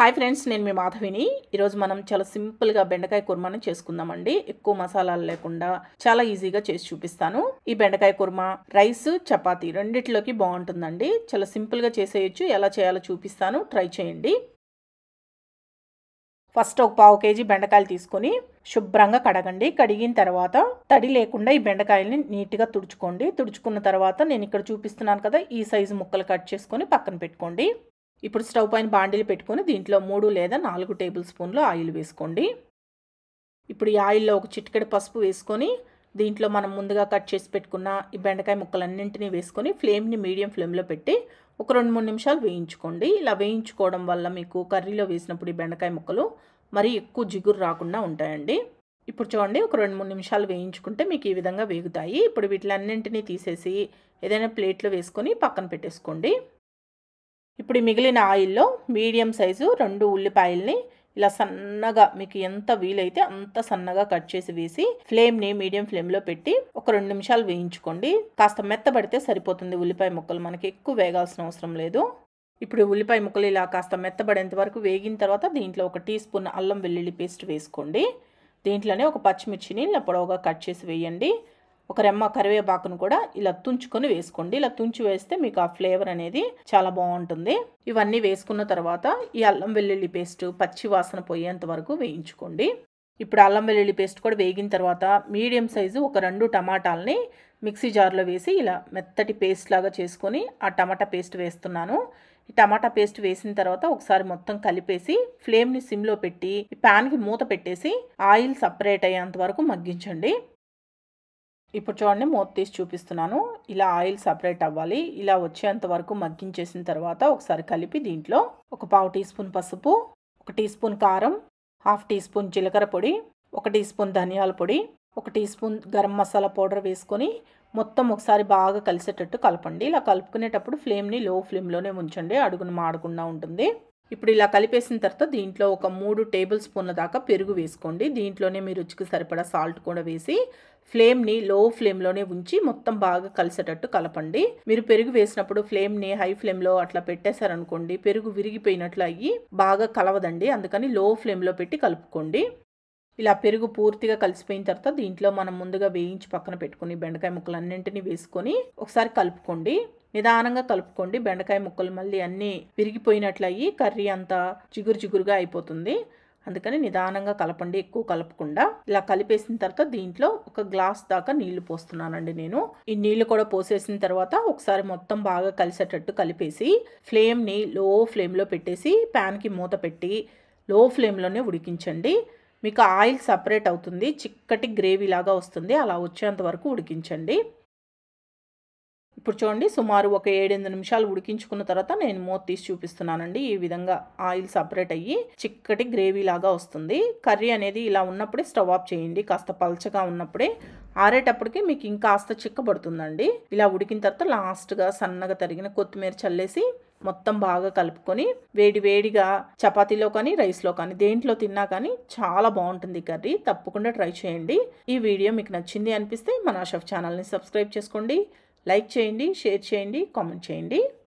hi friends నేను మీ మాధవిని ఈరోజు మనం చాలా సింపుల్గా బెండకాయ కుర్మాని చేసుకుందామండి ఎక్కువ మసాలాలు లేకుండా చాలా ఈజీగా చేసి చూపిస్తాను ఈ బెండకాయ కుర్మా రైస్ చపాతీ రెండిట్లోకి బాగుంటుందండి చాలా సింపుల్గా చేసేయచ్చు ఎలా చేయాలో చూపిస్తాను ట్రై చేయండి ఫస్ట్ ఒక పావు కేజీ బెండకాయలు తీసుకొని శుభ్రంగా కడగండి కడిగిన తర్వాత తడి లేకుండా ఈ బెండకాయల్ని నీట్గా తుడుచుకోండి తుడుచుకున్న తర్వాత నేను ఇక్కడ చూపిస్తున్నాను కదా ఈ సైజు ముక్కలు కట్ చేసుకొని పక్కన పెట్టుకోండి ఇప్పుడు స్టవ్ పైన బాండీలు పెట్టుకొని దీంట్లో మూడు లేదా నాలుగు టేబుల్ స్పూన్లు ఆయిల్ వేసుకోండి ఇప్పుడు ఈ ఆయిల్లో ఒక చిటికెడు పసుపు వేసుకొని దీంట్లో మనం ముందుగా కట్ చేసి పెట్టుకున్న ఈ బెండకాయ ముక్కలన్నింటినీ వేసుకొని ఫ్లేమ్ని మీడియం ఫ్లేమ్లో పెట్టి ఒక రెండు మూడు నిమిషాలు వేయించుకోండి ఇలా వేయించుకోవడం వల్ల మీకు కర్రీలో వేసినప్పుడు ఈ బెండకాయ ముక్కలు మరీ ఎక్కువ జిగురు రాకుండా ఉంటాయండి ఇప్పుడు చూడండి ఒక రెండు మూడు నిమిషాలు వేయించుకుంటే మీకు ఈ విధంగా వేగుతాయి ఇప్పుడు వీటిలన్నింటినీ తీసేసి ఏదైనా ప్లేట్లో వేసుకొని పక్కన పెట్టేసుకోండి ఇప్పుడు ఈ మిగిలిన ఆయిల్లో మీడియం సైజు రెండు ఉల్లిపాయల్ని ఇలా సన్నగా మీకు ఎంత వీలైతే అంత సన్నగా కట్ చేసి వేసి ఫ్లేమ్ని మీడియం ఫ్లేమ్లో పెట్టి ఒక రెండు నిమిషాలు వేయించుకోండి కాస్త మెత్తబడితే సరిపోతుంది ఉల్లిపాయ ముక్కలు మనకి ఎక్కువ వేగాల్సిన అవసరం లేదు ఇప్పుడు ఉల్లిపాయ ముక్కలు ఇలా కాస్త మెత్తబడేంత వరకు వేగిన తర్వాత దీంట్లో ఒక టీ స్పూన్ అల్లం వెల్లుల్లి పేస్ట్ వేసుకోండి దీంట్లోనే ఒక పచ్చిమిర్చిని ఇలా పొడవుగా కట్ చేసి వేయండి ఒక రెమ్మ కరివేపాకును కూడా ఇలా తుంచుకొని వేసుకోండి ఇలా తుంచి వేస్తే మీకు ఆ ఫ్లేవర్ అనేది చాలా బాగుంటుంది ఇవన్నీ వేసుకున్న తర్వాత ఈ అల్లం వెల్లుల్లి పేస్ట్ పచ్చి వాసన పోయేంత వరకు వేయించుకోండి ఇప్పుడు అల్లం వెల్లుల్లి పేస్ట్ కూడా వేగిన తర్వాత మీడియం సైజు ఒక రెండు టమాటాలని మిక్సీ జార్లో వేసి ఇలా మెత్తటి పేస్ట్ లాగా చేసుకొని ఆ టమాటా పేస్ట్ వేస్తున్నాను ఈ టమాటా పేస్ట్ వేసిన తర్వాత ఒకసారి మొత్తం కలిపేసి ఫ్లేమ్ని సిమ్లో పెట్టి ఈ ప్యాన్కి మూత పెట్టేసి ఆయిల్ సపరేట్ అయ్యేంత వరకు మగ్గించండి ఇప్పుడు చూడండి మూత తీసి చూపిస్తున్నాను ఇలా ఆయిల్ సపరేట్ అవ్వాలి ఇలా వచ్చేంత వరకు మగ్గించేసిన తర్వాత ఒకసారి కలిపి దీంట్లో ఒక పావు టీ స్పూన్ పసుపు ఒక టీ స్పూన్ కారం హాఫ్ టీ స్పూన్ జీలకర్ర పొడి ఒక టీ స్పూన్ ధనియాల పొడి ఒక teaspoon garam masala powder వేసుకొని మొత్తం ఒకసారి బాగా కలిసేటట్టు కలపండి ఇలా కలుపుకునేటప్పుడు ఫ్లేమ్ని లో ఫ్లేమ్లోనే ఉంచండి అడుగును మాడకుండా ఉంటుంది ఇప్పుడు ఇలా కలిపేసిన తర్వాత దీంట్లో ఒక మూడు టేబుల్ స్పూన్ల దాకా పెరుగు వేసుకోండి దీంట్లోనే మీ రుచికి సరిపడా సాల్ట్ కూడా వేసి ఫ్లేమ్ని లో ఫ్లేమ్లోనే ఉంచి మొత్తం బాగా కలిసేటట్టు కలపండి మీరు పెరుగు వేసినప్పుడు ఫ్లేమ్ని హై ఫ్లేమ్లో అట్లా పెట్టేశారనుకోండి పెరుగు విరిగిపోయినట్లు అయ్యి బాగా కలవదండి అందుకని లో ఫ్లేమ్లో పెట్టి కలుపుకోండి ఇలా పెరుగు పూర్తిగా కలిసిపోయిన తర్వాత దీంట్లో మనం ముందుగా వేయించి పక్కన పెట్టుకుని బెండకాయ ముక్కలు అన్నింటినీ వేసుకొని ఒకసారి కలుపుకోండి నిదానంగా కలుపుకోండి బెండకాయ ముక్కలు మళ్ళీ అన్నీ విరిగిపోయినట్లు అయ్యి కర్రీ అంతా జిగురు జిగురుగా అయిపోతుంది అందుకని నిదానంగా కలపండి ఎక్కువ కలపకుండా ఇలా కలిపేసిన తర్వాత దీంట్లో ఒక గ్లాస్ దాకా నీళ్లు పోస్తున్నానండి నేను ఈ నీళ్లు కూడా పోసేసిన తర్వాత ఒకసారి మొత్తం బాగా కలిసేటట్టు కలిపేసి ఫ్లేమ్ని లో ఫ్లేమ్లో పెట్టేసి ప్యాన్కి మూత పెట్టి లో ఫ్లేమ్లోనే ఉడికించండి మీకు ఆయిల్ సపరేట్ అవుతుంది చిక్కటి గ్రేవీ లాగా వస్తుంది అలా వచ్చేంత వరకు ఉడికించండి ఇప్పుడు చూడండి సుమారు ఒక ఏడెనిమిది నిమిషాలు ఉడికించుకున్న తర్వాత నేను మూత తీసి చూపిస్తున్నానండి ఈ విధంగా ఆయిల్ సపరేట్ అయ్యి చిక్కటి గ్రేవీ లాగా వస్తుంది కర్రీ అనేది ఇలా ఉన్నప్పుడే స్టవ్ ఆఫ్ చేయండి కాస్త పల్చగా ఉన్నప్పుడే ఆరేటప్పటికి మీకు ఇంకాస్త చిక్కబడుతుందండి ఇలా ఉడికిన తర్వాత లాస్ట్గా సన్నగా తరిగిన కొత్తిమీర చల్లేసి మొత్తం బాగా కలుపుకొని వేడి వేడిగా చపాతీలో కానీ రైస్లో కానీ దేంట్లో తిన్నా కానీ చాలా బాగుంటుంది కర్రీ తప్పకుండా ట్రై చేయండి ఈ వీడియో మీకు నచ్చింది అనిపిస్తే మన షెఫ్ ఛానల్ని సబ్స్క్రైబ్ చేసుకోండి లైక్ చేయండి షేర్ చేయండి కామెంట్ చేయండి